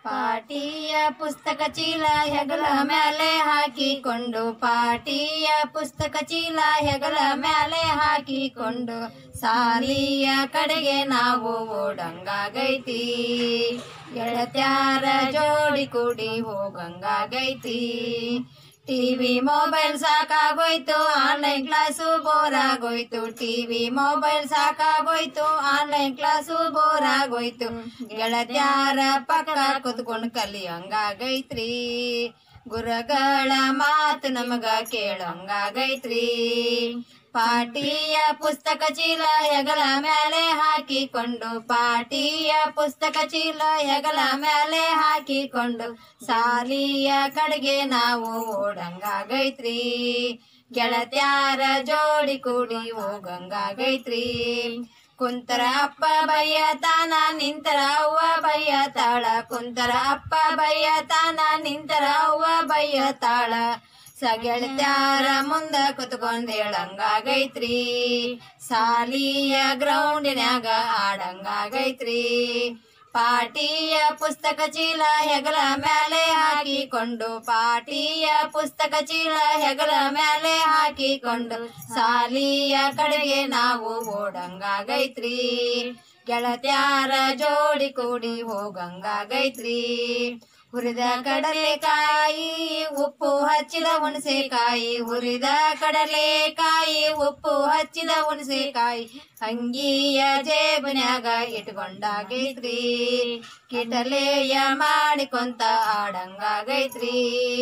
ಪಾಟಿಯ ಪುಸ್ತಕ ಚೀಲ ಹೆಗಲ ಮೇಲೆ ಹಾಕಿಕೊಂಡು ಪಾಟಿಯ ಪುಸ್ತಕ ಚೀಲ ಹೆಗಲ ಮೇಲೆ ಹಾಕಿಕೊಂಡು ಸಾಲಿಯ ಕಡೆಗೆ ನಾವು ಓಡಂಗಾಗೈತಿ ಗೆಳತ್ಯಾರ ಜೋಡಿ ಕೂಡಿ ಹೋಗಂಗಾಗೈತಿ ಟಿವಿ ಮೊಬೈಲ್ ಸಾಕಾಗೋಯ್ತು ಆನ್ಲೈನ್ ಕ್ಲಾಸು ಬೋರ್ ಆಗೋಯ್ತು ಟಿವಿ ಮೊಬೈಲ್ ಸಾಕಾಗೋಯ್ತು ಆನ್ಲೈನ್ ಕ್ಲಾಸು ಬೋರ್ ಆಗೋಯ್ತು ಗೆಳತ್ಯಾರ ಪಕ್ಕ ಕುತ್ಕೊಂಡು ಕಲಿಯಂಗಾಗೈತ್ರಿ ಗುರುಗಳ ಮಾತು ನಮಗ ಕೇಳಂಗಾಗೈತ್ರಿ ಪಾಟಿಯ ಪುಸ್ತಕ ಚೀಲ ಹೆಗಲ ಮೇಲೆ ಹಾಕಿಕೊಂಡು ಪಾಟಿಯ ಪುಸ್ತಕ ಚೀಲ ಹೆಗಲ ಮೇಲೆ ಹಾಕಿಕೊಂಡು ಸಾಲಿಯ ಕಡೆಗೆ ನಾವು ಓಡಂಗಾಗೈತ್ರಿ ಗೆಳತ್ಯಾರ ಜೋಡಿ ಕೂಡಿ ಹೋಗಂಗಾಗೈತ್ರಿ ಕುಂತರ ಅಪ್ಪ ಬಯ್ಯತಾನ ನಿಂತರ ಅವ್ವ ಬಯ್ಯತಾಳ ಕುಂತರ ಅಪ್ಪ ಬಯ್ಯತಾನ ನಿಂತರ ಅವ್ವ ಬಯ್ಯತಾಳ ಸಗೆಳತ್ಯಾರ ಮುಂದ ಕುತ್ಕೊಂಡ್ ಹೇಳಂಗಾಗೈತ್ರಿ ಸಾಲಿಯ ಗ್ರೌಂಡಿನ್ಯಾಗ ಆಡಂಗಾಗೈತ್ರಿ ಪಾಟಿಯ ಪುಸ್ತಕ ಚೀಲ ಹೆಗಲ ಮೇಲೆ ಹಾಕಿಕೊಂಡು ಪಾಟಿಯ ಪುಸ್ತಕ ಚೀಲ ಹೆಗಲ ಮೇಲೆ ಹಾಕಿಕೊಂಡು ಸಾಲಿಯ ಕಡೆಗೆ ನಾವು ಓಡಂಗಾಗೈತ್ರಿ ಗೆಳತ್ಯಾರ ಜೋಡಿ ಕೂಡಿ ಹೋಗಂಗಾಗೈತ್ರಿ ಹುರಿದ ಕಡಲೆಕಾಯಿ ಉಪ್ಪು ಹಚ್ಚಿದ ಹುಣಸೆಕಾಯಿ ಹುರಿದ ಕಡಲೆಕಾಯಿ ಉಪ್ಪು ಹಚ್ಚಿದ ಹುಣಸೆಕಾಯಿ ಅಂಗಿಯ ಜೇಬನ್ಯಾಗ ಇಟ್ಕೊಂಡಾಗೈತ್ರಿ ಕಿಟಲೆಯ ಮಾಡಿಕೊಂತ ಆಡಂಗಾಗೈತ್ರಿ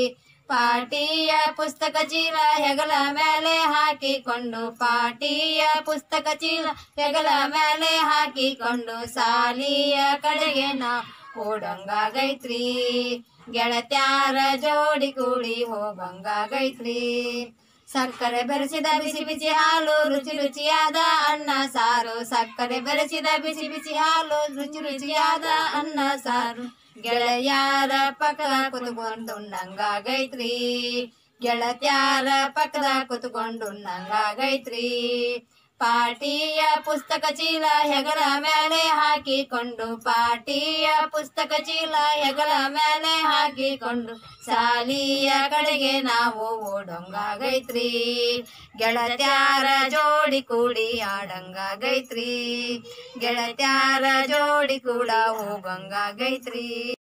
ಪಾಟಿಯ ಪುಸ್ತಕ ಚೀಲ ಹೆಗಲ ಮೇಲೆ ಹಾಕಿಕೊಂಡು ಪಾಟಿಯ ಪುಸ್ತಕ ಚೀಲ ಹೆಗಲ ಮೇಲೆ ಹಾಕಿಕೊಂಡು ಸಾಲಿಯ ಕಡೆಗೆ ನಾ ಓಡಂಗಾಗೈತ್ರಿ ಗೆಳತ್ಯಾರ ಜೋಡಿ ಕೂಡಿ ಹೋಗಂಗಾಗೈತ್ರಿ ಸಕ್ಕರೆ ಬೆರೆಸಿದ ಬಿಸಿ ಬಿಸಿ ಹಾಲು ರುಚಿ ರುಚಿಯಾದ ಅನ್ನ ಸಾರು ಸಕ್ಕರೆ ಬೆರೆಸಿದ ಬಿಸಿ ಬಿಸಿ ಹಾಲು ರುಚಿ ರುಚಿಯಾದ ಅನ್ನ ಸಾರು ಗೆಳೆಯಾರ ಪಕ್ಕ ಕುತ್ಕೊಂಡು ಉಣ್ಣಂಗಾಗೈತ್ರಿ ಗೆಳತ್ಯಾರ ಪಕ್ಕದ ಕುತ್ಕೊಂಡು ಉಣ್ಣಂಗಾಗೈತ್ರಿ ಪಾಟಿಯ ಪುಸ್ತಕ ಚೀಲ ಹೆಗಲ ಮೇಲೆ ಹಾಕಿಕೊಂಡು ಪಾಟಿಯ ಪುಸ್ತಕ ಚೀಲ ಹೆಗಲ ಮೇಲೆ ಹಾಕಿಕೊಂಡು ಸಾಲಿಯ ಕಡೆಗೆ ನಾವು ಓಡಂಗಾಗೈತ್ರಿ ಗೆಳತ್ಯಾರ ಜೋಡಿ ಕೂಡಿ ಆಡಂಗಾಗೈತ್ರಿ ಗೆಳತ್ಯಾರ ಜೋಡಿ ಕೂಡ ಹೋಗಂಗಾಗೈತ್ರಿ